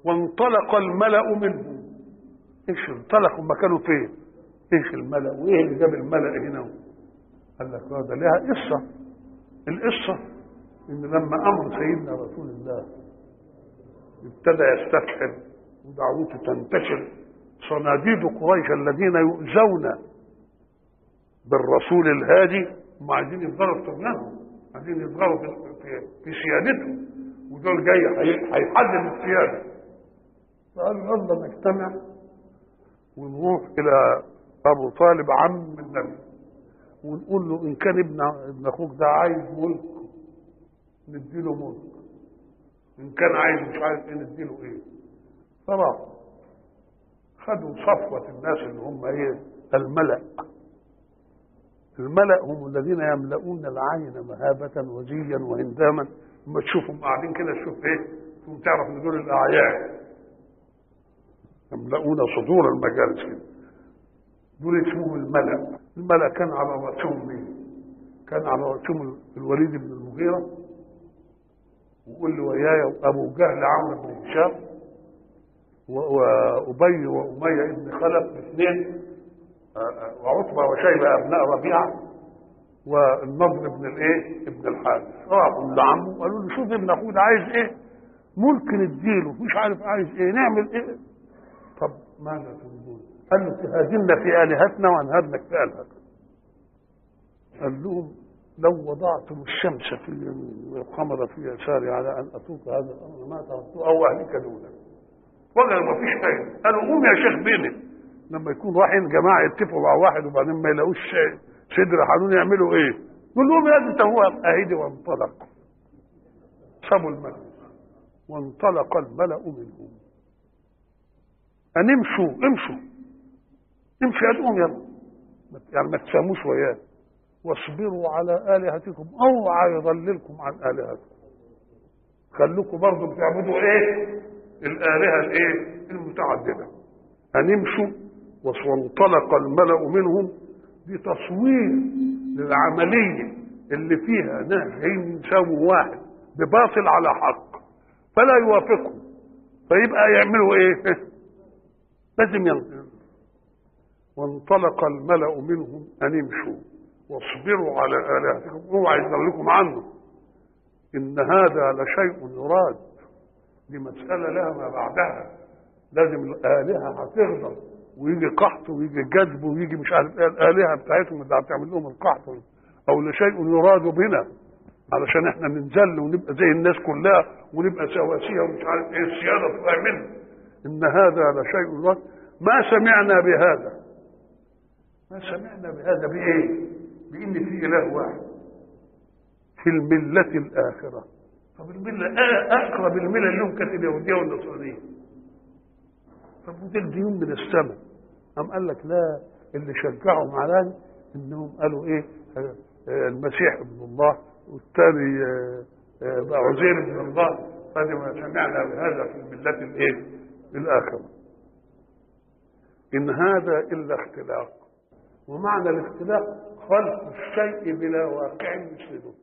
وانطلق الملأ منهم ايش انطلقوا ما كانوا فين ايش الملأ وايه اللي جاب الملأ هنا قال لك هذا لها قصة القصة ان لما امر سيدنا رسول الله ابتدى يستفحل ودعوته تنتشر صناديد قريش الذين يؤذون بالرسول الهادي هم عايزين يفضلوا في طغيانهم عايزين يفضلوا في, في, في سيادتهم ودول جاي هيحدد السياده فقال يلا نجتمع ونروح الى ابو طالب عم النبي ونقول له ان كان ابن ابن اخوك ده عايز ملك نديله ملك ان كان عايز مش عايز ايه نديله ايه فراح خدوا صفوة الناس اللي هم ايه الملأ الملأ هم الذين يملؤون العين مهابة وزيا وهنداما لما تشوفهم قاعدين كده تشوف ايه ثم تعرف ان دول الاعيان يملؤون صدور المجالس كده دول اسمهم الملأ الملأ كان على رأسهم مين؟ كان على رأسهم الوليد بن المغيرة وقول له وياي أبو جهل عمرو بن هشام وأبي وأمية بن خلف الاثنين وعتبة وشيبة أبناء ربيعة والنضر بن الإيه؟ ابن الحارث راحوا لعمه قالوا له شوف ابن أخوه ده عايز إيه؟ ممكن نديله مش عارف عايز إيه نعمل إيه؟ طب ماذا تريدون؟ قال له تهاجمنا في آلهتنا وأنهبنك في آلهتنا قال لهم لو وضعتم الشمس في اليمين والقمر في يساري على أن أتوك هذا الأمر ما تركته أو أهلك دونه وقال ما فيش حاجة قالوا قوم يا شيخ بيني لما يكون رايحين جماعة يتفقوا مع واحد وبعدين ما يلاقوش صدر حنون يعملوا ايه؟ يقول لهم يا انت هو اهدي وانطلق سابوا المجلس وانطلق الملأ منهم أن امشوا امشوا امشوا ادعوهم يلا يعني ما تساموش وياه واصبروا على آلهتكم اوعى يضللكم عن آلهتكم خلوكم برضه بتعبدوا ايه الآلهة الايه المتعددة أن امشوا وانطلق الملأ منهم بتصوير للعملية اللي فيها ناس جايين يساووا واحد بباطل على حق فلا يوافقهم فيبقى يعملوا ايه لازم ينطلق وانطلق الملأ منهم أن امشوا واصبروا على آلهتكم اوعى يضلكم عنه إن هذا لشيء يراد دي مسألة لها ما بعدها لازم الآلهة هتغضب ويجي قحط ويجي جذب ويجي مش عارف ايه الآلهة بتاعتهم اللي هتعمل لهم القحط أو لشيء يراد بنا علشان احنا ننزل ونبقى زي الناس كلها ونبقى سواسية ومش عارف ايه السيادة تطلع منه إن هذا لشيء يراد ما سمعنا بهذا ما سمعنا بهذا بإيه؟ بإن في إله واحد في الملة الآخرة طب الملة أقرب الملة لهم كانت اليهودية والنصرانية طب ودول ديون من السماء قام قال لك لا اللي شجعهم على انهم قالوا ايه المسيح ابن الله والثاني بقى عزير ابن الله هذه ما سمعنا بهذا في الملة الايه الاخره ان هذا الا اختلاق ومعنى الاختلاق خلق الشيء بلا واقع يسنده